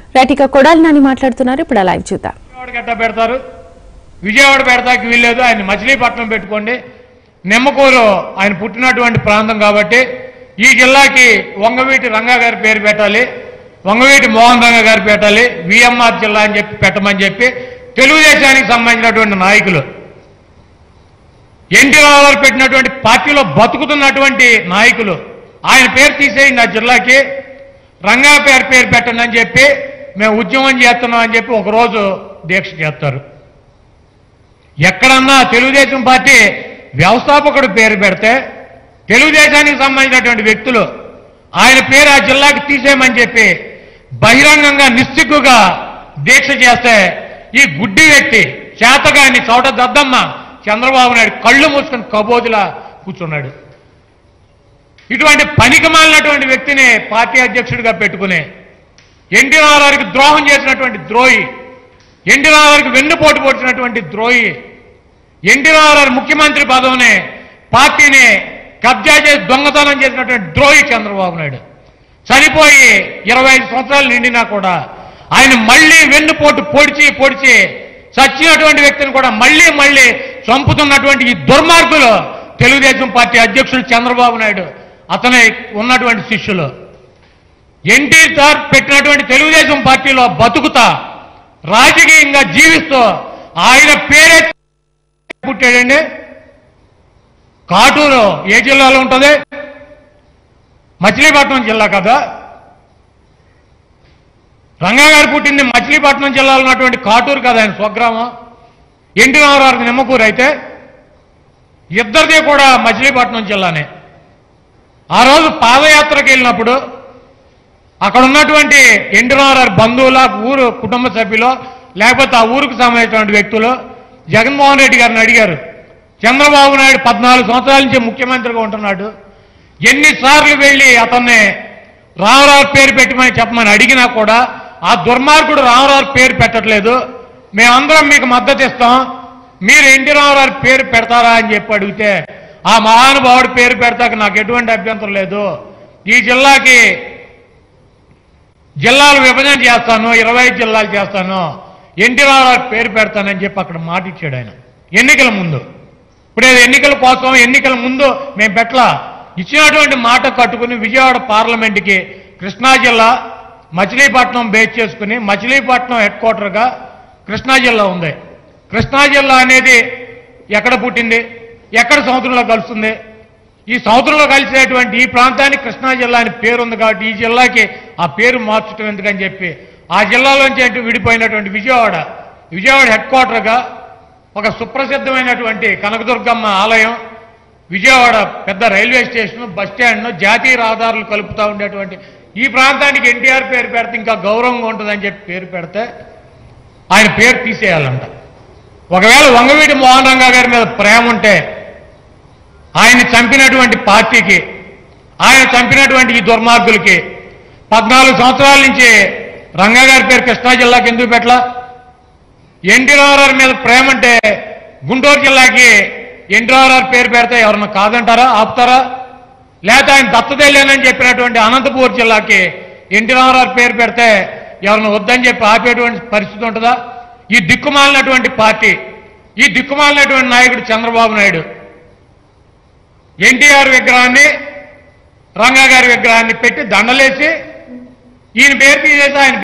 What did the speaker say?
right ఇక కొడాలి నాని మాట్లాడుతున్నారు ఇప్పుడు ఆ లైవ్ చూద్దాం విజయవాడ గట్ట పెడతారు విజయవాడ పెడతాకి వీల్లేదు ఆయన మచిలీపట్నం పెట్టుకోండి నిమ్మకూరు ఆయన పుట్టినటువంటి ప్రాంతం కాబట్టి ఈ జిల్లాకి వంగవీటి రంగా గారి పేరు పెట్టాలి వంగవీటి మోహన్ రంగ గారు పెట్టాలి విఎంఆర్ జిల్లా అని చెప్పి పెట్టమని చెప్పి తెలుగుదేశానికి సంబంధించినటువంటి నాయకులు ఎన్టీ రామారావు పెట్టినటువంటి పార్టీలో బతుకుతున్నటువంటి నాయకులు ఆయన పేరు తీసేయండి ఆ జిల్లాకి రంగా పేరు పేరు పెట్టండి అని చెప్పి మేము ఉద్యమం చేస్తున్నాం అని చెప్పి ఒకరోజు దీక్ష చేస్తారు ఎక్కడన్నా తెలుగుదేశం పార్టీ వ్యవస్థాపకుడు పేరు పెడితే తెలుగుదేశానికి సంబంధించినటువంటి వ్యక్తులు ఆయన పేరు ఆ జిల్లాకి తీసేయమని చెప్పి బహిరంగంగా నిస్సిగ్గుగా దీక్ష చేస్తే ఈ గుడ్డి వ్యక్తి చేతగాని చోట దద్దమ్మ చంద్రబాబు నాయుడు కళ్ళు మూసుకొని కబోదిలా కూర్చున్నాడు ఇటువంటి పనికి మాలినటువంటి వ్యక్తిని పార్టీ అధ్యక్షుడిగా పెట్టుకుని ఎన్టీ రామారావుకి ద్రోహం చేసినటువంటి ద్రోహి ఎన్టీ రామారావుకి వెన్నుపోటు పొడిచినటువంటి ద్రోహి ఎన్టీ రామారావు ముఖ్యమంత్రి పదవిని పార్టీని కబ్జా చేసి దొంగతనం చేసినటువంటి ద్రోహి చంద్రబాబు నాయుడు చనిపోయి ఇరవై ఐదు సంవత్సరాలు నిండినా కూడా ఆయన మళ్ళీ వెన్నుపోటు పొడిచి పొడిచి చచ్చినటువంటి వ్యక్తిని కూడా మళ్ళీ మళ్ళీ చంపుతున్నటువంటి ఈ దుర్మార్గులు తెలుగుదేశం పార్టీ అధ్యక్షుడు చంద్రబాబు నాయుడు అతని ఉన్నటువంటి శిష్యులు ఎన్టీ సార్ పెట్టినటువంటి తెలుగుదేశం పార్టీలో బతుకుతా రాజకీయంగా జీవిస్తూ ఆయన పేరే పుట్టాడండి కాటూరు ఏ జిల్లాలో ఉంటుంది మచిలీపట్నం జిల్లా కదా రంగా గారు పుట్టింది మచిలీపట్నం జిల్లాలో ఉన్నటువంటి కాటూరు కదా ఆయన స్వగ్రామం ఎన్టీ రామారావు నిమ్మకూరు అయితే ఇద్దరిది కూడా మచిలీపట్నం జిల్లానే ఆ రోజు పాదయాత్రకు వెళ్ళినప్పుడు అక్కడ ఉన్నటువంటి ఎన్టీ రామారావు బంధువుల ఊరు కుటుంబ సభ్యులు లేకపోతే ఆ ఊరికి సంబంధించినటువంటి వ్యక్తులు జగన్మోహన్ రెడ్డి గారిని అడిగారు చంద్రబాబు నాయుడు పద్నాలుగు సంవత్సరాల నుంచి ముఖ్యమంత్రిగా ఉంటున్నాడు ఎన్నిసార్లు వెళ్ళి అతన్ని రామారావు పేరు పెట్టమని చెప్పమని అడిగినా కూడా ఆ దుర్మార్గుడు రామారావు పేరు పెట్టట్లేదు మేమందరం మీకు మద్దతు ఇస్తాం మీరు ఎన్టీ రామారావు పేరు పెడతారా అని చెప్పి అడిగితే ఆ మహానుభావుడి పేరు పెడతాక నాకు ఎటువంటి అభ్యంతరం లేదు ఈ జిల్లాకి జిల్లాలు విభజన చేస్తాను ఇరవై ఐదు జిల్లాలు చేస్తాను ఎన్టీ రామారావు పేరు పెడతానని చెప్పి అక్కడ మాట ఇచ్చాడు ఆయన ఎన్నికల ముందు ఇప్పుడు ఏదో ఎన్నికల కోసం ఎన్నికల ముందు మేము పెట్ల ఇచ్చినటువంటి మాట కట్టుకుని విజయవాడ పార్లమెంట్కి కృష్ణా జిల్లా మచిలీపట్నం బేస్ చేసుకుని మచిలీపట్నం హెడ్ క్వార్టర్గా కృష్ణా జిల్లా ఉంది కృష్ణా జిల్లా అనేది ఎక్కడ పుట్టింది ఎక్కడ సముద్రంలో కలుస్తుంది ఈ సముద్రంలో కలిసేటువంటి ఈ ప్రాంతానికి కృష్ణా జిల్లా అని పేరు ఉంది కాబట్టి ఈ జిల్లాకి ఆ పేరు మార్చడం ఎందుకని చెప్పి ఆ జిల్లాలోంచి అంటే విడిపోయినటువంటి విజయవాడ విజయవాడ హెడ్ క్వార్టర్గా ఒక సుప్రసిద్ధమైనటువంటి కనకదుర్గమ్మ ఆలయం విజయవాడ పెద్ద రైల్వే స్టేషన్ బస్ స్టాండ్ జాతీయ రహదారులు కలుపుతూ ఉండేటువంటి ఈ ప్రాంతానికి ఎన్టీఆర్ పేరు పెడితే ఇంకా గౌరవంగా ఉంటుందని చెప్పి పేరు పెడితే ఆయన పేరు తీసేయాలంట ఒకవేళ వంగవీటి మోహన్ రంగా గారి మీద ప్రేమ ఉంటే ఆయన్ని చంపినటువంటి పార్టీకి ఆయన చంపినటువంటి ఈ దుర్మార్గులకి పద్నాలుగు సంవత్సరాల నుంచి రంగా గారి పేరు కృష్ణా జిల్లాకి ఎందుకు పెట్టలా ఎన్టీ రామారావు మీద ప్రేమ అంటే గుంటూరు జిల్లాకి ఎన్టీ రామారావు పేరు పెడితే ఎవరన్నా కాదంటారా ఆపుతారా లేకపోతే ఆయన దత్తదేలేనని చెప్పినటువంటి అనంతపూర్ జిల్లాకి ఎన్టీ రామారావు పేరు పెడితే ఎవరిని వద్దని చెప్పి ఆపేటువంటి పరిస్థితి ఉంటుందా ఈ దిక్కుమాలినటువంటి పార్టీ ఈ దిక్కుమాలినటువంటి నాయకుడు చంద్రబాబు నాయుడు ఎన్టీఆర్ విగ్రహాన్ని రంగా గారి విగ్రహాన్ని పెట్టి దండలేసి ఈయన పేరు తీసేసి ఆయన